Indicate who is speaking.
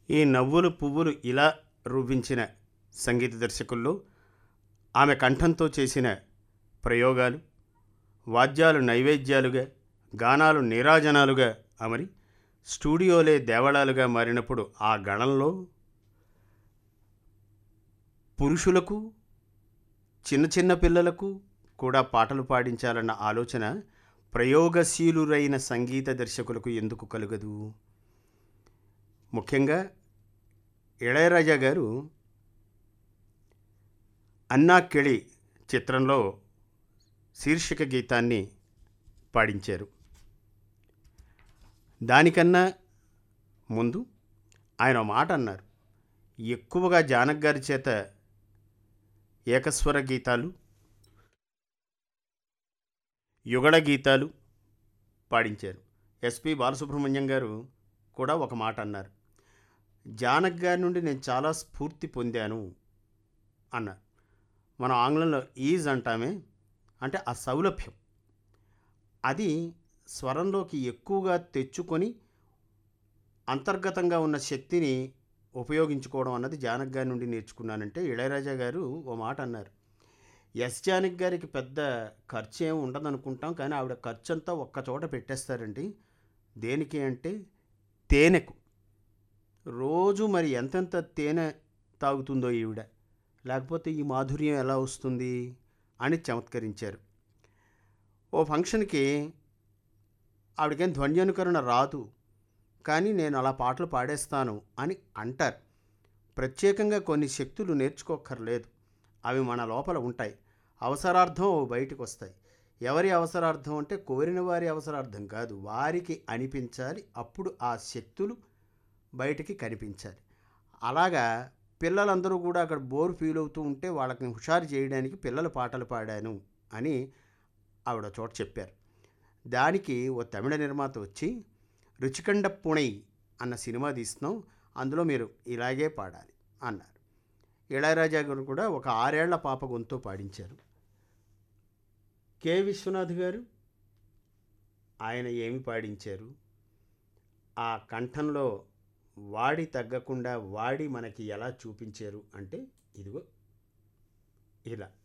Speaker 1: ఈ నవ్వులు పువ్వులు ఇలా రూపించిన సంగీత దర్శకుల్లో ఆమె కంఠంతో చేసిన ప్రయోగాలు వాద్యాలు నైవేద్యాలుగా గానాలు నీరాజనాలుగా అమరి స్టూడియోలే దేవళాలుగా మారినప్పుడు ఆ గణంలో పురుషులకు చిన్న చిన్న పిల్లలకు కూడా పాటలు పాడించాలన్న ఆలోచన ప్రయోగశీలురైన సంగీత దర్శకులకు ఎందుకు కలగదు ముఖ్యంగా ఇళయరాజా గారు అన్నా కెళి చిత్రంలో శీర్షిక గీతాన్ని పాడించారు దానికన్నా ముందు ఆయన ఒక మాట అన్నారు ఎక్కువగా జానక్ గారి చేత ఏకస్వర గీతాలు యుగళ గీతాలు పాడించారు ఎస్పి బాలసుబ్రహ్మణ్యం గారు కూడా ఒక మాట అన్నారు జానక్ గారి నుండి నేను చాలా స్ఫూర్తి పొందాను అన్నారు మనం ఆంగ్లంలో ఈజ్ అంటామే అంటే ఆ సౌలభ్యం అది స్వరంలోకి ఎక్కువగా తెచ్చుకొని అంతర్గతంగా ఉన్న శక్తిని ఉపయోగించుకోవడం అన్నది జానక్ గారి నుండి నేర్చుకున్నానంటే ఇళయరాజా గారు ఓ మాట అన్నారు ఎస్ జానక్ గారికి పెద్ద ఖర్చు ఏమి ఉండదనుకుంటాం కానీ ఆవిడ ఖర్చు అంతా ఒక్క చోట పెట్టేస్తారండి దేనికి అంటే తేనెకు రోజు మరి ఎంతెంత తేనె తాగుతుందో ఈవిడ లేకపోతే ఈ మాధుర్యం ఎలా వస్తుంది అని చమత్కరించారు ఓ ఫంక్షన్కి ఆవిడకేం ధ్వన్యానుకరణ రాదు కానీ నేను అలా పాటలు పాడేస్తాను అని అంటారు ప్రత్యేకంగా కొన్ని శక్తులు నేర్చుకోక్కర్లేదు అవి మన లోపల ఉంటాయి అవసరార్థం అవి బయటకు వస్తాయి ఎవరి అవసరార్థం అంటే కోరిన వారి అవసరార్థం కాదు వారికి అనిపించాలి అప్పుడు ఆ శక్తులు బయటికి కనిపించాలి అలాగా పిల్లలందరూ కూడా అక్కడ బోర్ ఫీల్ అవుతూ ఉంటే వాళ్ళని హుషారు చేయడానికి పిల్లల పాటలు పాడాను అని ఆవిడ చోట చెప్పారు దానికి ఓ తమిళ నిర్మాత వచ్చి రుచికండ పుణై అన్న సినిమా తీస్తున్నాం అందులో మీరు ఇలాగే పాడాలి అన్నారు ఇళయరాజా గారు కూడా ఒక ఆరేళ్ల పాప గొంతు పాడించారు కె విశ్వనాథ్ గారు ఆయన ఏమి పాడించారు ఆ కంఠంలో వాడి తగ్గకుండా వాడి మనకి ఎలా చూపించారు అంటే ఇదిగో ఇలా